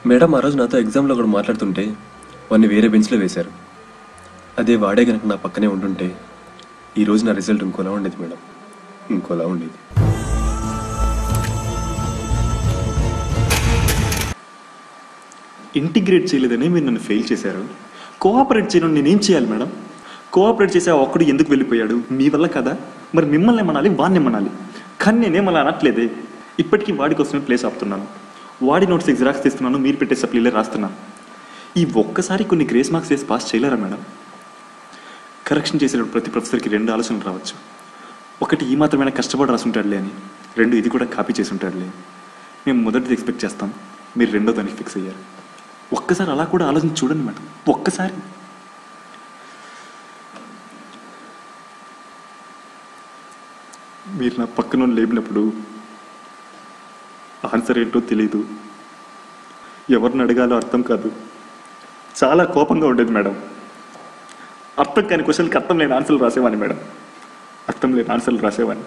madam ఆ రోజు నాతో ఎగ్జామ్లో కూడా మాట్లాడుతుంటే వాడిని వేరే బెంచ్లో వేశారు అదే వాడే కనుక నా పక్కనే ఉంటుంటే ఈ రోజు నా రిజల్ట్ ఇంకోలా ఉండేది మేడం ఇంకోలా ఉండేది ఇంటిగ్రేట్ చేయలేదని మీరు నన్ను ఫెయిల్ చేశారు కోఆపరేట్ చేయడం నేనేం చేయాలి మేడం కోఆపరేట్ చేసే ఆ ఒక్కడు ఎందుకు వెళ్ళిపోయాడు మీ వల్ల కదా మరి మిమ్మల్ని ఏమనాలి వాడిని ఏమనాలి కానీ నేనేం అలా అనట్లేదే ఇప్పటికీ వాడి కోసమే ప్లేస్ ఆపుతున్నాను వాడి నోట్స్ జిరాక్స్ తీస్తున్నాను మీరు పెట్టే సప్లీలే రాస్తున్నాను ఈ ఒక్కసారి కొన్ని గ్రేస్ మార్క్స్ వేసి పాస్ చేయలేరా మేడం కరెక్షన్ చేసేటప్పుడు ప్రతి ప్రొఫెసర్కి రెండు ఆలోచనలు రావచ్చు ఒకటి ఈ మాత్రమైనా కష్టపడి రాసుంటాడులే అని రెండు ఇది కూడా కాపీ చేసి ఉంటాడులే మేము మొదటిది ఎక్స్పెక్ట్ చేస్తాం మీరు రెండో దానికి ఫిక్స్ అయ్యారు ఒక్కసారి అలా కూడా ఆలోచించి చూడండి మేడం ఒక్కసారి మీరు నా పక్కన లేపినప్పుడు ఆన్సర్ ఏంటో తెలీదు ఎవరిని అడగాలో అర్థం కాదు చాలా కోపంగా ఉండేది మేడం అర్థం కాని క్వశ్చన్కి అర్థం లేని ఆన్సర్లు రాసేవాడిని మేడం అర్థం లేని ఆన్సర్లు రాసేవాడిని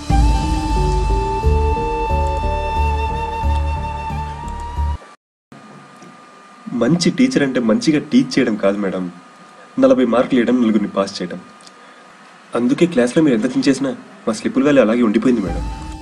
మంచి టీచర్ అంటే మంచిగా టీచ్ చేయడం కాదు మేడం నలభై మార్కులు వేయడం నలుగురిని పాస్ చేయడం అందుకే క్లాస్లో మీరు ఎంత చేసినా మా స్లిప్పుల వాల్యూ అలాగే ఉండిపోయింది మేడం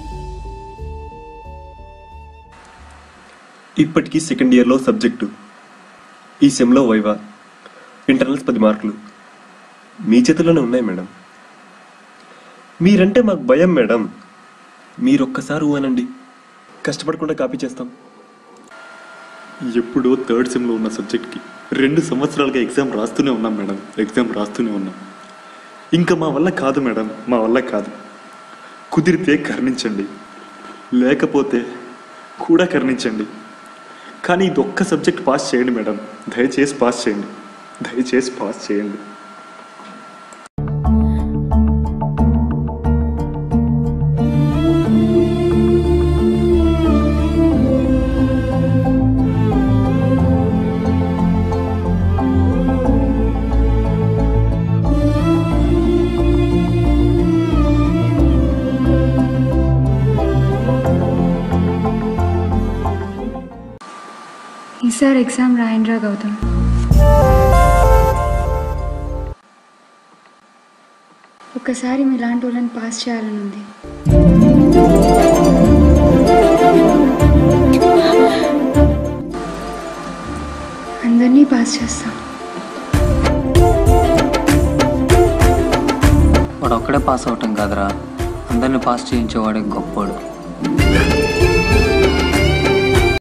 ఇప్పటికీ సెకండ్ ఇయర్లో సబ్జెక్టు ఈ సెమ్లో వైవా ఇంటర్నల్స్ పది మార్కులు మీ చేతుల్లోనే ఉన్నాయి మేడం మీరంటే మాకు భయం మేడం మీరు ఒక్కసారి ఊ అనండి కష్టపడకుండా కాపీ చేస్తాం ఎప్పుడో థర్డ్ సెమ్లో ఉన్న సబ్జెక్ట్కి రెండు సంవత్సరాలుగా ఎగ్జామ్ రాస్తూనే ఉన్నాం మేడం ఎగ్జామ్ రాస్తూనే ఉన్నాం ఇంకా మా వల్ల కాదు మేడం మా వల్ల కాదు కుదిరితే కరుణించండి లేకపోతే కూడా కరుణించండి కానీ ఇది ఒక్క సబ్జెక్ట్ పాస్ చేయండి మేడం దయచేసి పాస్ చేయండి దయచేసి పాస్ చేయండి ఈసారి ఎగ్జామ్ రాయండ్రా గౌతమ్ ఒక్కసారి మీలాంటి వాళ్ళని పాస్ చేయాలని ఉంది అందరినీ పాస్ చేస్తాం వాడు ఒక్కడే పాస్ అవటం కాదురా అందరిని పాస్ చేయించేవాడే గొప్పోడు